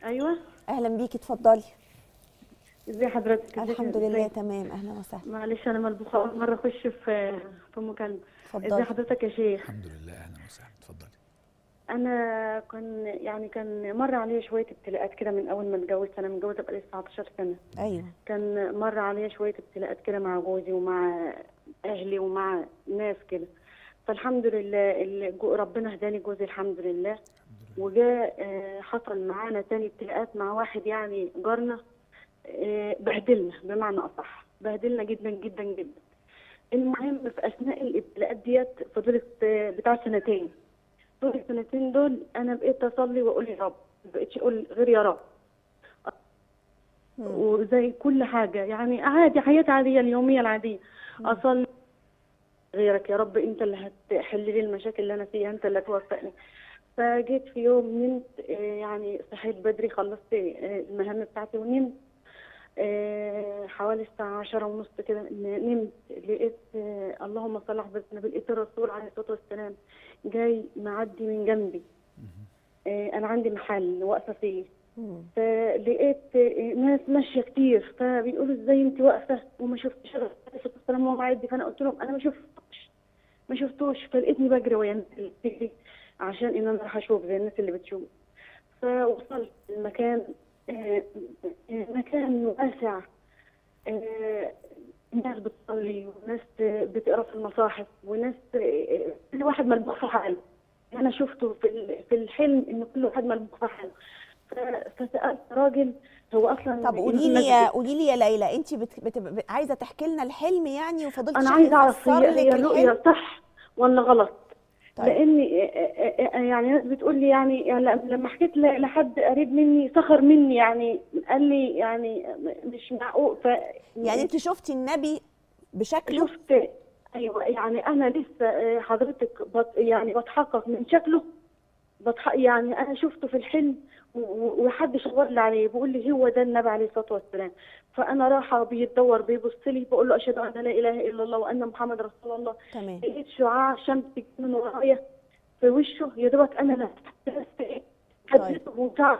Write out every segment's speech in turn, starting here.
ايوه اهلا بيكي اتفضلي ازي حضرتك ازيك؟ الحمد لله ازاي؟ تمام اهلا وسهلا معلش انا ملبوخه اول مره اخش في في مكالمه اتفضلي. ازي حضرتك يا شيخ الحمد لله اهلا وسهلا اتفضلي انا كان يعني كان مر عليا شويه ابتلاءات كده من اول ما اتجوزت انا متجوزه بقالي 19 سنه ايوه كان مر عليا شويه ابتلاءات كده مع جوزي ومع اهلي ومع ناس كده فالحمد لله ال- جو- ربنا هداني جوزي الحمد لله وجاء آه، حصل معانا تاني ابتلاءات مع واحد يعني جارنا آه، بهدلنا بمعنى اصح بهدلنا جدا جدا جدا المهم في اثناء الابتلاءات ديت فضلت آه، بتاع سنتين طول السنتين دول انا بقيت اصلي واقول يا رب ما بقتش اقول غير يا رب وزي كل حاجه يعني عادي حياتي عاديه اليوميه العاديه اصلي غيرك يا رب انت اللي هتحل لي المشاكل اللي انا فيها انت اللي هتوفقني فجيت في يوم نمت آه، يعني صحيت بدري خلصت آه، المهام بتاعتي ونمت آه، حوالي الساعة عشرة ونص كده ن- نمت لقيت آه، اللهم صل على النبي لقيت الرسول عليه الصلاة والسلام جاي معدي من جنبي آه، أنا عندي محل واقفة فيه مم. فلقيت آه، ناس ماشية كتير فبيقولوا ازاي انت واقفة وما شفتش الرسول عليه الصلاة والسلام وهو معدي فأنا قلت لهم أنا ما شفتوش ما شفتوش فلقيتني بجري ويا الناس اللي بتجري عشان ان انا راح اشوف زي الناس اللي بتشوف فوصلت المكان آه، آه، مكان واسع آه، ناس بتصلي وناس آه، بتقرا في المصاحف وناس آه، كل واحد ملبوخ في حاله انا شفته في ال- في الحلم ان كل واحد ملبوخ في حاله ف- فسالت راجل هو اصلا طب قولي لي يا قولي لي يا ليلى انت بت... بت... بت... عايزه تحكي لنا الحلم يعني وفضلت انا عايزه اعرف يفسر هي لك هي الحلم الرؤيه صح ولا غلط طيب. لان يعني ناس بتقول لي يعني يعني لما حكيت ل- لحد قريب مني سخر مني يعني قال لي يعني مش معقول ف يعني انت شفتي النبي بشكله شفت ايوه يعني انا لسه آه، حضرتك بت يعني بتحقق من شكله بتح يعني انا شفته في الحلم و- و- وحد شاور لي عليه بيقول لي هو ده النبي عليه الصلاه والسلام فانا رايحه بيتدور بيبص لي بقول له اشهد ان لا اله الا الله وان محمد رسول الله تمام لقيت شعاع شمس من ورايا في وشه يا دوبك انا لا بس ايه حدته وبتاع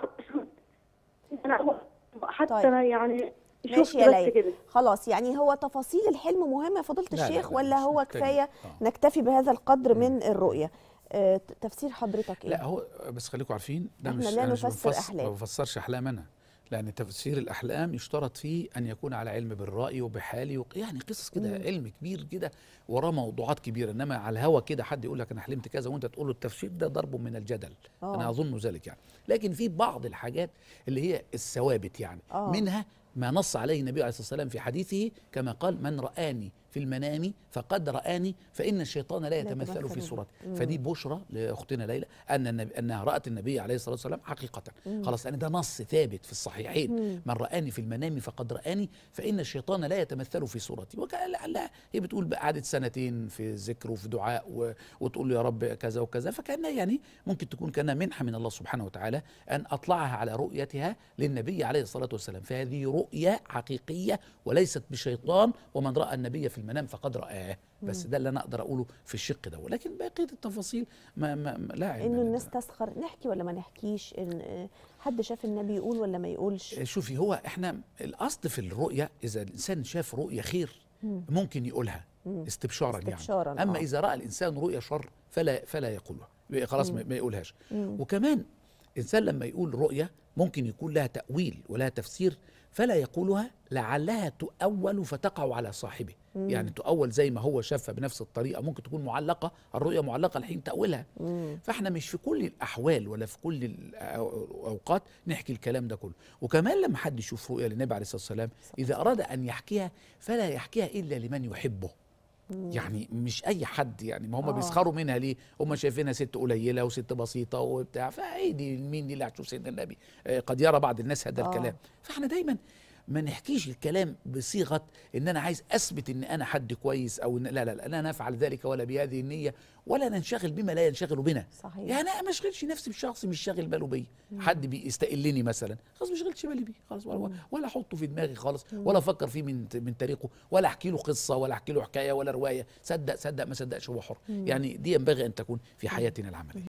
انا حتى طيب. أنا يعني ماشي شفت يا بس ليلى كده خلاص يعني هو تفاصيل الحلم مهمه يا فضيله لا، لا، الشيخ لا، ولا مش هو محتاجة. كفايه آه. نكتفي بهذا القدر من الرؤيه آه، ت- تفسير حضرتك ايه لا هو بس خليكم عارفين ده إحنا مش لا أنا مش نفسر بفسر- أحلام. ما بفسرش احلام انا لان تفسير الاحلام يشترط فيه ان يكون على علم بالراي وبحالي وق- يعني قصص كده علم كبير كده وراه موضوعات كبيره انما على الهوا كده حد يقول لك انا حلمت كذا وانت تقول له التفسير ده ضرب من الجدل آه. انا اظن ذلك يعني لكن في بعض الحاجات اللي هي الثوابت يعني آه. منها ما نص عليه النبي عليه الصلاه والسلام في حديثه كما قال من رآني في المنام فقد رآني فإن الشيطان لا يتمثل يتمثل في بي. صورتي فدي بشرى لاختنا ليلى ان النبي انها رات النبي عليه الصلاه والسلام حقيقه خلاص لان ده نص ثابت في الصحيحين من راني في المنام فقد راني فان الشيطان لا يتمثل في صورتي وكان لعلها هي بتقول بقى قعدت سنتين في ذكر وفي دعاء و... وتقول له يا رب كذا وكذا فكانها يعني ممكن تكون كانها منحه من الله سبحانه وتعالى ان اطلعها على رؤيتها للنبي عليه الصلاه والسلام فهذه رؤيه حقيقيه وليست بشيطان ومن راى النبي في المنام فقد رآه بس ده اللي انا اقدر اقوله في الشق ده ولكن بقيه التفاصيل ما, ما ما- لا علم انه لنا. الناس تسخر نحكي ولا ما نحكيش إن آه، حد شاف النبي يقول ولا ما يقولش شوفي هو احنا الاصل في الرؤيه اذا الانسان شاف رؤيه خير ممكن يقولها استبشارا, استبشاراً، يعني اما آه. اذا راى الانسان رؤيه شر فلا فلا يقولها خلاص ما ما يقولهاش وكمان الانسان لما يقول رؤيه ممكن يكون لها تاويل ولها تفسير فلا يقولها لعلها تؤول فتقع على صاحبه يعني تؤول زي ما هو شافها بنفس الطريقه ممكن تكون معلقه الرؤيه معلقه الحين تاويلها فاحنا مش في كل الاحوال ولا في كل الاوقات نحكي الكلام ده كله وكمان لما حد يشوف رؤيا للنبي عليه الصلاه والسلام اذا اراد ان يحكيها فلا يحكيها الا لمن يحبه يعني مش اي حد يعني ما هم آه. بيسخروا منها ليه هم شايفينها ست قليله وست بسيطه وبتاع فعادي مين دي اللي هتشوف سيدنا النبي آه، قد يرى بعض الناس هذا آه. الكلام فاحنا دايما ما نحكيش الكلام بصيغه ان انا عايز اثبت ان انا حد كويس او إن لا لا لا لا نفعل ذلك ولا بهذه النيه ولا ننشغل بما لا ينشغل بنا صحيح. يعني انا ما اشغلش نفسي بشخص مش شاغل باله بيا حد بيستقلني مثلا خلاص ما اشغلش بالي بيه خلاص ولا, ولا احطه في دماغي خالص ولا افكر فيه من من تاريخه ولا احكي له قصه ولا احكي له حكايه ولا روايه صدق صدق ما صدقش هو حر يعني دي ينبغي ان تكون في حياتنا العمليه